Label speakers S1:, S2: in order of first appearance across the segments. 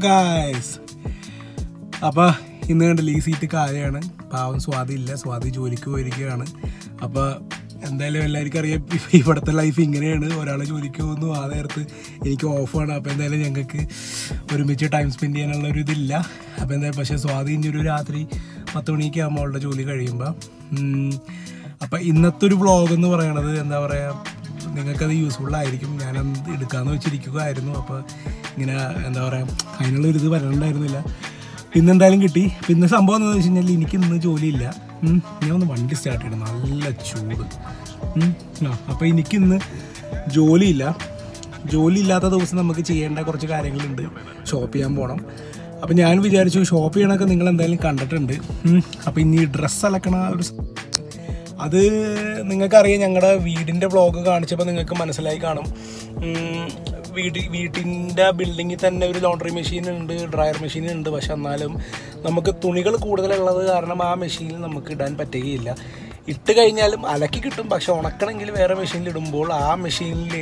S1: Guys അപ്പോൾ ഇന്ന് കണ്ടില്ല ഈ സീറ്റ് കായാണ് പാവം സ്വാതി ഇല്ല സ്വാതി ജോലിക്ക് പോയിരിക്കുകയാണ് അപ്പോൾ എന്തായാലും എല്ലാവർക്കും അറിയാം ഇപ്പ ഇവിടുത്തെ ലൈഫ് ഇങ്ങനെയാണ് ഒരാൾ ജോലിക്ക് പോകുന്നു ആ നേരത്ത് എനിക്ക് ഓഫാണ് അപ്പോൾ എന്തായാലും ഞങ്ങൾക്ക് ഒരുമിച്ച് ടൈം സ്പെൻഡ് ചെയ്യാനുള്ള ഒരു ഇതില്ല അപ്പോൾ എന്തായാലും പക്ഷേ സ്വാതി ഇനി ഒരു രാത്രി പത്ത് മണിക്ക് ആകുമ്പോൾ അവളുടെ ജോലി കഴിയുമ്പോൾ അപ്പോൾ ഇന്നത്തെ ഒരു വ്ളോഗ് എന്ന് പറയണത് എന്താ പറയുക നിങ്ങൾക്കത് യൂസ്ഫുൾ ആയിരിക്കും ഞാനത് എടുക്കാമെന്ന് വെച്ചിരിക്കുകയായിരുന്നു അപ്പോൾ ഇങ്ങനെ എന്താ പറയുക അതിനുള്ള ഒരു ഇത് വരണ്ടായിരുന്നില്ല പിന്നെ എന്തായാലും കിട്ടി പിന്നെ സംഭവം എന്താണെന്ന് വെച്ച് കഴിഞ്ഞാൽ എനിക്ക് ഇന്ന് ജോലിയില്ല ഉം, ഞാൻ ഒന്ന് വണ്ടി സ്റ്റാർട്ട് ചെയ്യണം നല്ല ചൂട് ഉം, ആ അപ്പോൾ എനിക്കിന്ന് ജോലിയില്ല ജോലി ഇല്ലാത്ത ദിവസം നമുക്ക് ചെയ്യേണ്ട കുറച്ച് കാര്യങ്ങളുണ്ട് ഷോപ്പ് ചെയ്യാൻ പോകണം അപ്പോൾ ഞാൻ വിചാരിച്ചു ഷോപ്പ് ചെയ്യണമൊക്കെ നിങ്ങൾ എന്തായാലും കണ്ടിട്ടുണ്ട് ഉം, അപ്പോൾ ഇനി ഡ്രസ്സ് അലക്കണ ഒരു സ- അത് നിങ്ങൾക്കറിയാം ഞങ്ങളുടെ വീടിൻ്റെ വ്ളോഗ് കാണിച്ചപ്പോൾ നിങ്ങൾക്ക് മനസ്സിലായി കാണും ഉം, വീട് വീട്ടിൻ്റെ ബിൽഡിങ്ങിൽ തന്നെ ഒരു ലോണ്ടറി മെഷീൻ ഉണ്ട് ഡ്രയർ മെഷീൻ ഉണ്ട് പക്ഷെ എന്നാലും നമുക്ക് തുണികൾ കൂടുതലുള്ളത് കാരണം ആ മെഷീനിൽ നമുക്ക് ഇടാൻ പറ്റുകയില്ല ഇട്ട് കഴിഞ്ഞാലും അലക്കി കിട്ടും പക്ഷെ ഉണക്കണമെങ്കിൽ വേറെ മെഷീനിൽ ഇടുമ്പോൾ ആ മെഷീനിൽ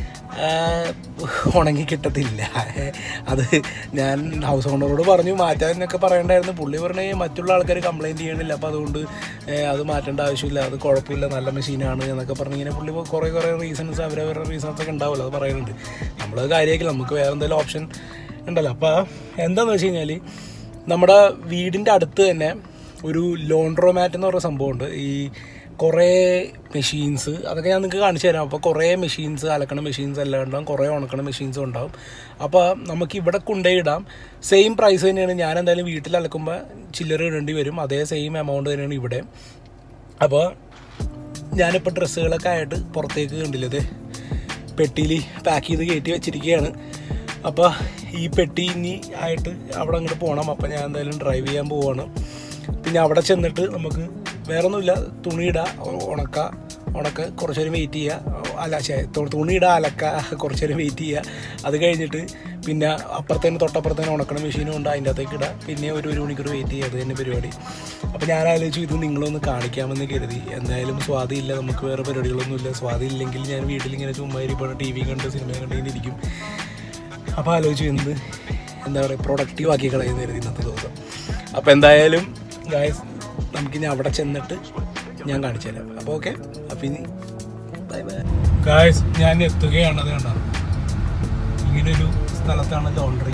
S1: ഉണങ്ങി കിട്ടത്തില്ല അത് ഞാൻ ഹൗസ് ഓണറോട് പറഞ്ഞു മാറ്റാനൊക്കെ പറയണ്ടായിരുന്നു പുള്ളി പറഞ്ഞേ മറ്റുള്ള ആൾക്കാർ കംപ്ലൈൻറ്റ് ചെയ്യണില്ല അപ്പോൾ അതുകൊണ്ട് ഏഹ്, അത് മാറ്റേണ്ട ആവശ്യമില്ല അത് കുഴപ്പമില്ല നല്ല മെഷീനാണ് എന്നൊക്കെ പറഞ്ഞ് ഇങ്ങനെ പുള്ളി കുറേ കുറേ റീസൺസ് അവരവരുടെ റീസൺസ് ഒക്കെ ഉണ്ടാവുമല്ലോ അത് പറയുന്നുണ്ട് നമ്മളത് കാര്യമാക്കില്ല നമുക്ക് വേറെ എന്തെങ്കിലും ഓപ്ഷൻ ഉണ്ടല്ലോ അപ്പോൾ എന്താണെന്ന് വെച്ച് കഴിഞ്ഞാൽ നമ്മുടെ വീടിൻ്റെ അടുത്ത് തന്നെ ഒരു ലോണ്ട്രോമാറ്റ് എന്ന് പറയുന്ന സംഭവമുണ്ട് ഈ കുറേ മെഷീൻസ് അതൊക്കെ ഞാൻ നിങ്ങൾക്ക് കാണിച്ചു തരാം അപ്പോൾ കുറേ മെഷീൻസ് അലക്കണ മെഷീൻസ് എല്ലാം ഉണ്ടാവും കുറേ ഉണക്കണ മെഷീൻസും ഉണ്ടാവും അപ്പോൾ നമുക്ക് ഇവിടെ കൊണ്ടുപോയി ഇടാം സെയിം പ്രൈസ് തന്നെയാണ് ഞാൻ എന്തായാലും വീട്ടിൽ അലക്കുമ്പോൾ ചില്ലറ ഇടേണ്ടി വരും അതേ സെയിം എമൗണ്ട് തന്നെയാണ് ഇവിടെ അപ്പോൾ ഞാനിപ്പോൾ ഡ്രസ്സുകളൊക്കെ ആയിട്ട് പുറത്തേക്ക് കണ്ടില്ലത് പെട്ടിയിൽ പാക്ക് ചെയ്ത് കയറ്റി വെച്ചിരിക്കുകയാണ് അപ്പോൾ ഈ പെട്ടി ഇനി ആയിട്ട് അവിടെ അങ്ങോട്ട് പോകണം അപ്പോൾ ഞാൻ എന്തായാലും ഡ്രൈവ് ചെയ്യാൻ പോവാണ് പിന്നെ അവിടെ ചെന്നിട്ട് നമുക്ക് വേറെ ഒന്നുമില്ല തുണിയിടുക ഉണക്ക ഉണക്ക കുറച്ച് നേരം വെയിറ്റ് ചെയ്യുക അല്ല ശേ തുണിയിടുക അലക്ക കുറച്ച് നേരം വെയിറ്റ് ചെയ്യുക അത് കഴിഞ്ഞിട്ട് പിന്നെ അപ്പുറത്തേന് തൊട്ടപ്പുറത്തേന് ഉണക്കണ മെഷീനും ഉണ്ട് അതിൻ്റെ അകത്തേക്ക് ഇടുക പിന്നെ ഒരു ഒരു മണിക്കൂർ വെയിറ്റ് ചെയ്യുക അത് തന്നെ പരിപാടി അപ്പോൾ ഞാൻ ആലോചിച്ചു ഇത് നിങ്ങളൊന്ന് കാണിക്കാമെന്ന് കരുതി എന്തായാലും സ്വാതിയില്ല നമുക്ക് വേറെ പരിപാടികളൊന്നുമില്ല സ്വാതി ഇല്ലെങ്കിൽ ഞാൻ വീട്ടിലിങ്ങനെ ചുമ്മാ ഇരിപ്പോൾ ടി വി കണ്ട് സിനിമ കണ്ട് ഇങ്ങനെ ഇരിക്കും അപ്പോൾ ആലോചിച്ചു എന്ത് എന്താ പറയുക പ്രൊഡക്റ്റീവ് ആക്കി കളയുന്ന കരുതി ഇന്നത്തെ ദിവസം അപ്പോൾ എന്തായാലും ഗായസ് നമുക്കിനി അവിടെ ചെന്നിട്ട് ഞാൻ കാണിച്ചു തരാം അപ്പോൾ ഓക്കെ അപ്പോൾ ഇനി ബൈ ബൈ ഗായസ് ഞാൻ എത്തുകയാണ് അത് കണ്ട ഇങ്ങനൊരു സ്ഥലത്താണ് ലോണ്ടറി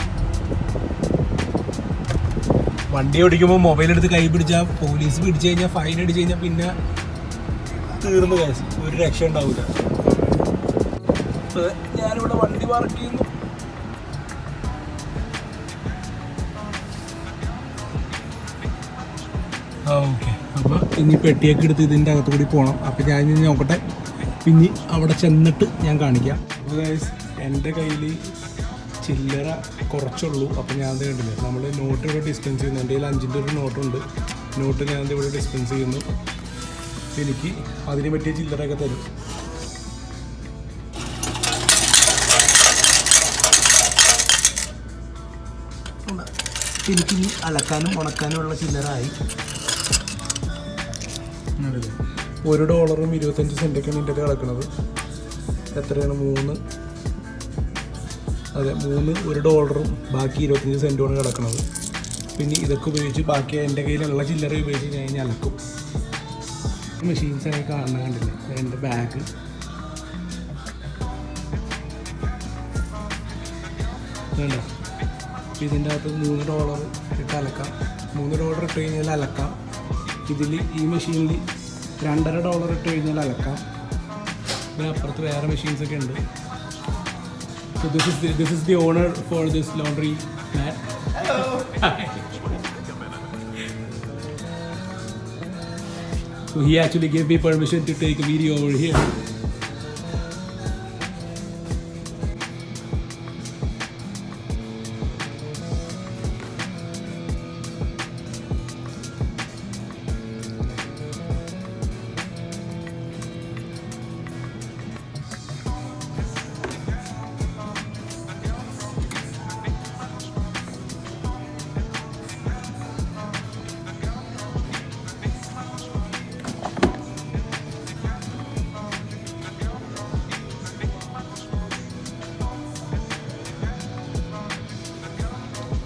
S1: വണ്ടി ഓടിക്കുമ്പോൾ മൊബൈൽ എടുത്ത് കൈ പിടിച്ചാൽ പോലീസ് പിടിച്ചു കഴിഞ്ഞാൽ ഫൈൻ അടിച്ചു കഴിഞ്ഞാൽ പിന്നെ തീർന്നു ഗായസ് ഒരു രക്ഷ ഉണ്ടാവില്ല അപ്പോൾ ഞാനിവിടെ വണ്ടി പാർക്ക് ചെയ്യുന്നു ഓക്കെ അപ്പോൾ ഇനി പെട്ടിയൊക്കെ എടുത്ത് ഇതിൻ്റെ അകത്ത് കൂടി പോകണം അപ്പോൾ ഞാൻ ഇനി നോക്കട്ടെ പിന്നെ അവിടെ ചെന്നിട്ട് ഞാൻ കാണിക്കാം അപ്പോൾ ഗൈസ് എൻ്റെ കയ്യിൽ ചില്ലറ കുറച്ചുള്ളൂ അപ്പോൾ ഞാൻ അത് കണ്ടില്ല നമ്മൾ നോട്ട് ഇവിടെ ഡിസ്പെൻസ് ചെയ്യുന്നു എൻ്റെ കയ്യിൽ അഞ്ചിൻ്റെ ഒരു നോട്ടുണ്ട് നോട്ട് ഞാൻ ദേ ഇവിടെ ഡിസ്പെൻസ് ചെയ്യുന്നു എനിക്ക് അതിന് പറ്റിയ ചില്ലറയൊക്കെ തരും എനിക്കിനി അലക്കാനും ഉണക്കാനും ഉള്ള ചില്ലറായി ആണല്ലേ? ഒരു ഡോളറും ഇരുപത്തഞ്ച് സെൻറ്റൊക്കെയാണ് ഇതിൻ്റെ കിടക്കുന്നത് എത്രയാണ് മൂന്ന് അതെ മൂന്ന് ഒരു ഡോളറും ബാക്കി ഇരുപത്തഞ്ച് സെൻറ്റുമാണ് കിടക്കുന്നത് പിന്നെ ഇതൊക്കെ ഉപയോഗിച്ച് ബാക്കി എൻ്റെ കയ്യിലുള്ള ചില്ലറ ഉപയോഗിച്ച് ഞാൻ ഇനി അലക്കും മെഷീൻസ് ഒക്കെ കാണുന്ന കണ്ടില്ലേ എൻ്റെ ബാഗ് വേണ്ട ഇതിൻ്റെ അകത്ത് മൂന്ന് ഡോളർ ഇട്ട് അലക്കാം മൂന്ന് ഡോളർ ഇട്ട് കഴിഞ്ഞാൽ അലക്കാം ഇതിൽ ഈ മെഷീനിൽ രണ്ടര ഡോളർ ഇട്ട് കഴിഞ്ഞാൽ അലക്കാം പിന്നെ അപ്പുറത്ത് വേറെ മെഷീൻസ് ഒക്കെ ഉണ്ട് so this is this is the owner for this laundry So he actually gave me permission to take a video over here.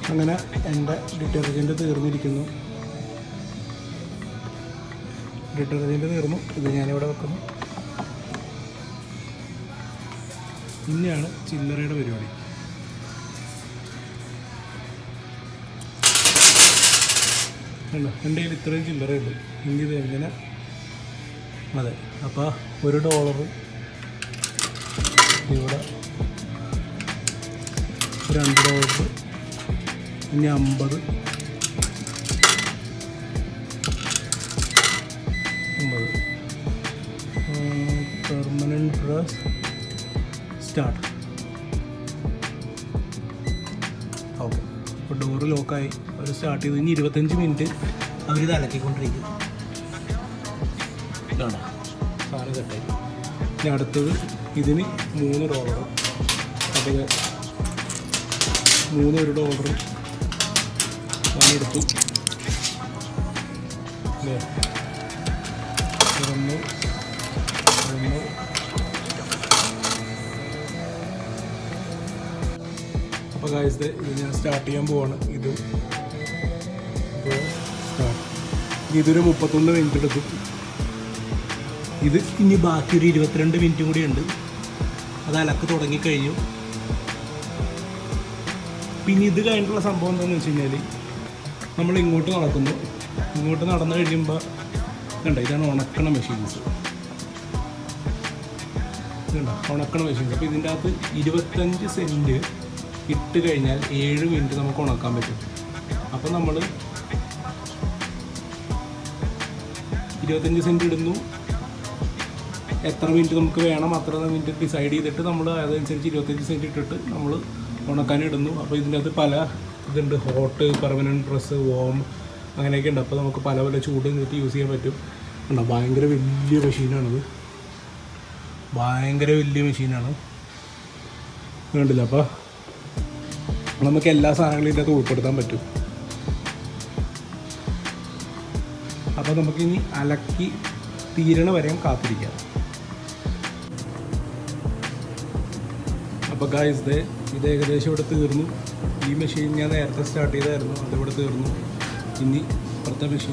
S1: അങ്ങനെ എൻ്റെ ഡിറ്റർജൻറ്റ് തീർന്നിരിക്കുന്നു ഡിറ്റർജൻറ്റ് തീർന്നു ഇത് ഞാനിവിടെ വെക്കുന്നു ഇനിയാണ് ചില്ലറയുടെ പരിപാടി കണ്ടോ എൻ്റെ കയ്യിൽ ഇത്രയും ചില്ലറയുണ്ട് ഇനി ഇത് എങ്ങനെ അതെ അപ്പോൾ ഒരു ഡോളർ ഇവിടെ രണ്ട് ഡോളർ ഇനി അമ്പത് അമ്പത് പെർമനൻറ്റ് ഡ്രസ് സ്റ്റാർട്ട് ഓക്കെ ഇപ്പോൾ ഡോറ് ലോക്കായി അവർ സ്റ്റാർട്ട് ചെയ്ത് ഇനി ഇരുപത്തഞ്ച് മിനിറ്റ് അവരിത് അലക്കിക്കൊണ്ടിരിക്കും ഇതാണ് സാറ് കട്ടായി ഇനി അടുത്തത് ഇതിന് മൂന്ന് ഡോളർ അപ്പോൾ ഇത് മൂന്ന് ഒരു ഡോളർ ഞാനെടുത്തു അല്ലേ തുറന്നു തുറന്നു അപ്പോൾ കാഴ്ച ഇത് ഞാൻ സ്റ്റാർട്ട് ചെയ്യാൻ പോവാണ് ഇത് ഇപ്പോൾ സ്റ്റാർട്ട് ഇതൊരു മുപ്പത്തൊന്ന് മിനിറ്റ് എടുക്കും ഇത് ഇനി ബാക്കി ഒരു ഇരുപത്തിരണ്ട് മിനിറ്റും കൂടി ഉണ്ട് അത് അലക്ക് തുടങ്ങിക്കഴിഞ്ഞു പിന്നെ ഇത് കഴിഞ്ഞിട്ടുള്ള സംഭവം എന്താണെന്ന് വെച്ച് കഴിഞ്ഞാൽ നമ്മൾ ഇങ്ങോട്ട് നടക്കുന്നു ഇങ്ങോട്ട് നടന്നു കഴിയുമ്പോൾ കണ്ട ഇതാണ് ഉണക്കണ മെഷീൻസ് ഇതുണ്ടോ ഉണക്കണ മെഷീൻസ് അപ്പോൾ ഇതിൻ്റെ അകത്ത് ഇരുപത്തഞ്ച് സെൻറ്റ് ഇട്ട് കഴിഞ്ഞാൽ ഏഴ് മിനിറ്റ് നമുക്ക് ഉണക്കാൻ പറ്റും അപ്പോൾ നമ്മൾ ഇരുപത്തഞ്ച് സെൻറ്റ് ഇടുന്നു എത്ര മിനിറ്റ് നമുക്ക് വേണം അത്ര മിനിറ്റ് ഡിസൈഡ് ചെയ്തിട്ട് നമ്മൾ അതനുസരിച്ച് ഇരുപത്തഞ്ച് സെൻറ്റ് ഇട്ടിട്ട് നമ്മൾ ഉണക്കാൻ ഇടുന്നു അപ്പോൾ ഇതിൻ്റെ അകത്ത് പല ഇതുണ്ട് ഹോട്ട് പെർമനൻറ്റ് ഡ്രസ്സ് വോം അങ്ങനെയൊക്കെ ഉണ്ട് അപ്പോൾ നമുക്ക് പല പല ചൂട് നിന്നിട്ട് യൂസ് ചെയ്യാൻ പറ്റും ഉണ്ടോ ഭയങ്കര വലിയ മെഷീനാണിത് ഭയങ്കര വലിയ മെഷീനാണ് കണ്ടില്ല അപ്പോൾ നമുക്ക് എല്ലാ സാധനങ്ങളും ഇതിൻ്റെ അകത്ത് ഉൾപ്പെടുത്താൻ പറ്റും അപ്പോൾ നമുക്കിനി അലക്കി തീരണ വരെയും കാത്തിരിക്കാം അപ്പോൾ ഗായ്സ് ദേ ഇത് ഏകദേശം ഇവിടെ തീർന്നു ഈ മെഷീൻ ഞാൻ നേരത്തെ സ്റ്റാർട്ട് ചെയ്തായിരുന്നു അതിവിടെ തീർന്നു ഇനി അപ്പുറത്തെ മെഷീൻ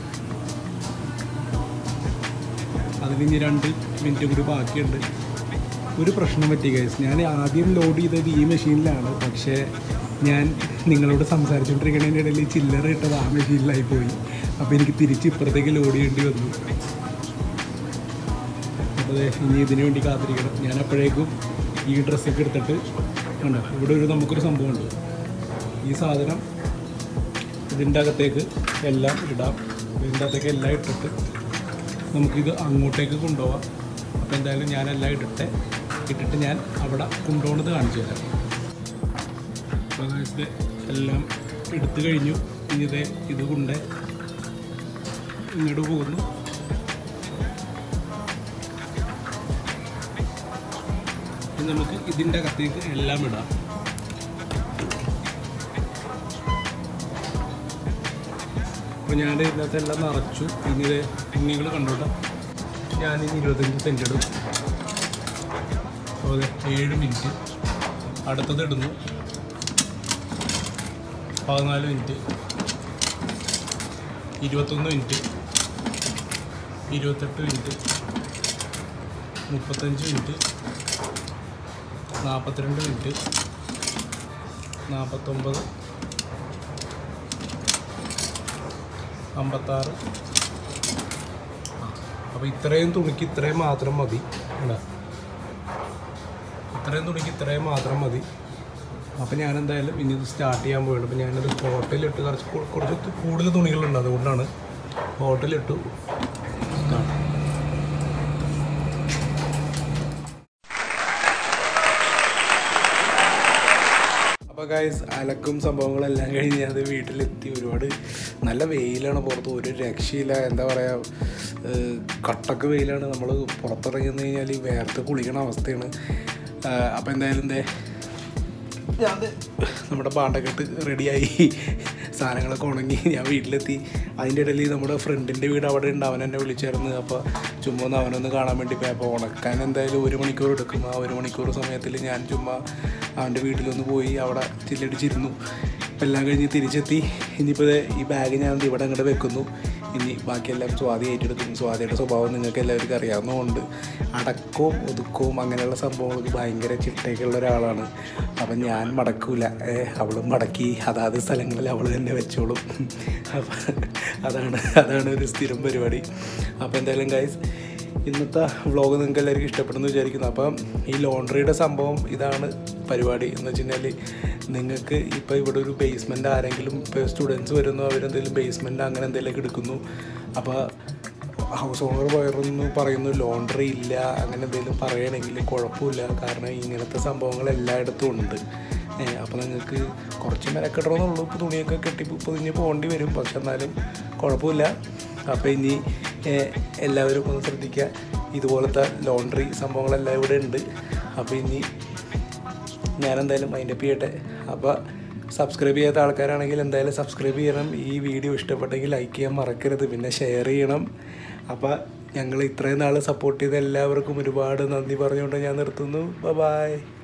S1: അതിന് ഇനി രണ്ട് മിനിറ്റ് കൂടി ബാക്കിയുണ്ട് ഒരു പ്രശ്നം പറ്റി ഗൈസ് ഞാൻ ആദ്യം ലോഡ് ചെയ്തത് ഈ മെഷീനിലാണ് പക്ഷേ ഞാൻ നിങ്ങളോട് സംസാരിച്ചുകൊണ്ടിരിക്കുന്നതിൻ്റെ ഇടയിൽ ഈ ചില്ലറ ഇട്ടത് ആ മെഷീനിലായി പോയി അപ്പോൾ എനിക്ക് തിരിച്ച് ഇപ്പുറത്തേക്ക് ലോഡ് ചെയ്യേണ്ടി വന്നു അപ്പോൾ ദേ ഇനി ഇതിനു വേണ്ടി കാത്തിരിക്കണം ഞാൻ അപ്പോഴേക്കും ഈ ഡ്രസ്സൊക്കെ എടുത്തിട്ട് കണ്ടോ ഇവിടെ ഒരു നമുക്കൊരു സംഭവമുണ്ട് ഈ സാധനം ഇതിൻ്റെ അകത്തേക്ക് എല്ലാം ഇടാം ഇതിൻ്റെ അകത്തേക്ക് എല്ലാം ഇട്ടിട്ട് നമുക്കിത് അങ്ങോട്ടേക്ക് കൊണ്ടുപോകാം അപ്പോൾ എന്തായാലും ഞാനെല്ലാം ഇടട്ടെ ഇട്ടിട്ട് ഞാൻ അവിടെ കൊണ്ടുപോകുന്നത് കാണിച്ചു തരാം അപ്പോൾ guys ദേ എല്ലാം എടുത്തു കഴിഞ്ഞു ഇനി ഇതേ ഇത് കൊണ്ട് ഇങ്ങോട്ട് പോകുന്നു ഇനി നമുക്ക് ഇതിൻ്റെ അകത്തേക്ക് എല്ലാം ഇടാം അപ്പോൾ ഞാൻ ഇതിനകത്ത് എല്ലാം നിറച്ചു ഇനി ഇത് നിങ്ങൾ കണ്ടോട്ടെ ഞാനിനി ഇരുപത്തഞ്ച് സെൻറ്റ് ഇടും അപ്പോൾ ദേ ഏഴ് മിനിറ്റ് അടുത്തത് ഇടുന്നു പതിനാല് മിനിറ്റ് ഇരുപത്തൊന്ന് മിനിറ്റ് ഇരുപത്തെട്ട് മിനിറ്റ് മുപ്പത്തഞ്ച് മിനിറ്റ് നാൽപ്പത്തിരണ്ട് മിനിറ്റ് നാൽപ്പത്തൊമ്പത് അമ്പത്താറ് അപ്പോൾ ഇത്രയും തുണിക്ക് ഇത്രയും മാത്രം മതി അല്ല ഇത്രയും തുണിക്ക് ഇത്രയും മാത്രം മതി അപ്പോൾ ഞാൻ എന്തായാലും ഇനി ഇത് സ്റ്റാർട്ട് ചെയ്യാൻ പോയുള്ളൂ അപ്പോൾ ഞാനത് ഹോട്ടലിലിട്ട് കുറച്ച് കു- കുറച്ച് കൂടുതൽ തുണികളുണ്ട് അതുകൊണ്ടാണ് ഹോട്ടലിട്ടു സ്റ്റാർട്ട് അപ്പോൾ ഗൈസ് അലക്കും സംഭവങ്ങളെല്ലാം കഴിഞ്ഞ് അത് വീട്ടിലെത്തി ഒരുപാട് നല്ല വെയിലാണ് പുറത്ത് ഒരു രക്ഷയില്ല എന്താ പറയുക കട്ടക്ക് വെയിലാണ് നമ്മൾ പുറത്തിറങ്ങി നിന്ന് കഴിഞ്ഞാൽ ഈ വേർത്ത് കുളിക്കണ അവസ്ഥയാണ് അപ്പോൾ എന്തായാലും എന്തേ ഞാൻ ദേ നമ്മുടെ പാണ്ടക്കെട്ട് റെഡിയായി സാധനങ്ങളൊക്കെ ഉണങ്ങി ഞാൻ വീട്ടിലെത്തി അതിൻ്റെ ഇടയിൽ നമ്മുടെ ഫ്രണ്ടിൻ്റെ വീട് അവിടെ ഉണ്ട് അവൻ എന്നെ വിളിച്ചായിരുന്നു അപ്പോൾ ചുമ്മാ ഒന്ന് അവനൊന്ന് കാണാൻ വേണ്ടി പോയി അപ്പോൾ ഉണക്കാൻ എന്തായാലും ഒരു മണിക്കൂർ എടുക്കും ആ ഒരു മണിക്കൂർ സമയത്തിൽ ഞാൻ ചുമ്മാ അവൻ്റെ വീട്ടിലൊന്ന് പോയി അവിടെ ചില്ലടിച്ചിരുന്നു അപ്പോൾ എല്ലാം കഴിഞ്ഞ് തിരിച്ചെത്തി ഇനിയിപ്പോൾ ദേ ഈ ബാഗ് ഞാൻ ദേ ഇവിടെ അങ്ങോട്ട് വെക്കുന്നു ഇനി ബാക്കിയെല്ലാം സ്വാതി ഏറ്റെടുക്കും സ്വാതിയുടെ സ്വഭാവം നിങ്ങൾക്ക് എല്ലാവർക്കും അറിയാവുന്നതുകൊണ്ട് അടക്കവും ഒതുക്കവും അങ്ങനെയുള്ള സംഭവങ്ങൾക്ക് ഭയങ്കര ചിട്ടയൊക്കെയുള്ള ഒരാളാണ് അപ്പം ഞാൻ മടക്കൂല അവൾ മടക്കി അതാത് സ്ഥലങ്ങളിൽ അവൾ തന്നെ വെച്ചോളും അപ്പം അതാണ് അതാണ് ഒരു സ്ഥിരം പരിപാടി അപ്പോൾ എന്തായാലും ഗൈസ് ഇന്നത്തെ വ്ളോഗ് നിങ്ങൾക്ക് എല്ലാവർക്കും ഇഷ്ടപ്പെടുന്നു വിചാരിക്കുന്നു അപ്പം ഈ ലോണ്ട്രിയുടെ സംഭവം ഇതാണ് പരിപാടി എന്ന് വെച്ച് കഴിഞ്ഞാൽ നിങ്ങൾക്ക് ഇപ്പോൾ ഇവിടെ ഒരു ബേസ്മെൻറ്റ് ആരെങ്കിലും ഇപ്പോൾ സ്റ്റുഡൻസ് വരുന്നു അവരെന്തെങ്കിലും ബേസ്മെൻറ്റ് അങ്ങനെ എന്തെങ്കിലുമൊക്കെ എടുക്കുന്നു അപ്പോൾ ഹൗസ് ഓണർ പറയുന്നു പറയുന്നു ലോണ്ട്രി ഇല്ല അങ്ങനെ എന്തെങ്കിലും പറയണമെങ്കിൽ കുഴപ്പമില്ല കാരണം ഇങ്ങനത്തെ സംഭവങ്ങൾ എല്ലായിടത്തും ഉണ്ട് അപ്പോൾ നിങ്ങൾക്ക് കുറച്ച് മെനക്കെടണമെന്നുള്ളൂ ഇപ്പോൾ തുണിയൊക്കെ കെട്ടി പൊതിഞ്ഞ് പോകേണ്ടി വരും പക്ഷെ എന്നാലും കുഴപ്പമില്ല അപ്പോൾ ഇനി ഏഹ്, എല്ലാവരും ഒന്ന് ശ്രദ്ധിക്കുക ഇതുപോലത്തെ ലോണ്ട്രി സംഭവങ്ങളെല്ലാം ഇവിടെ ഉണ്ട് അപ്പോൾ ഇനി ഞാനെന്തായാലും മൈൻഡപ്പ് ചെയ്യട്ടെ അപ്പോൾ സബ്സ്ക്രൈബ് ചെയ്യാത്ത ആൾക്കാരാണെങ്കിൽ എന്തായാലും സബ്സ്ക്രൈബ് ചെയ്യണം ഈ വീഡിയോ ഇഷ്ടപ്പെട്ടെങ്കിൽ ലൈക്ക് ചെയ്യാൻ മറക്കരുത് പിന്നെ ഷെയർ ചെയ്യണം അപ്പോൾ ഞങ്ങൾ ഇത്രയും നാൾ സപ്പോർട്ട് ചെയ്ത എല്ലാവർക്കും ഒരുപാട് നന്ദി പറഞ്ഞുകൊണ്ട് ഞാൻ നിർത്തുന്നു ബ ബായ്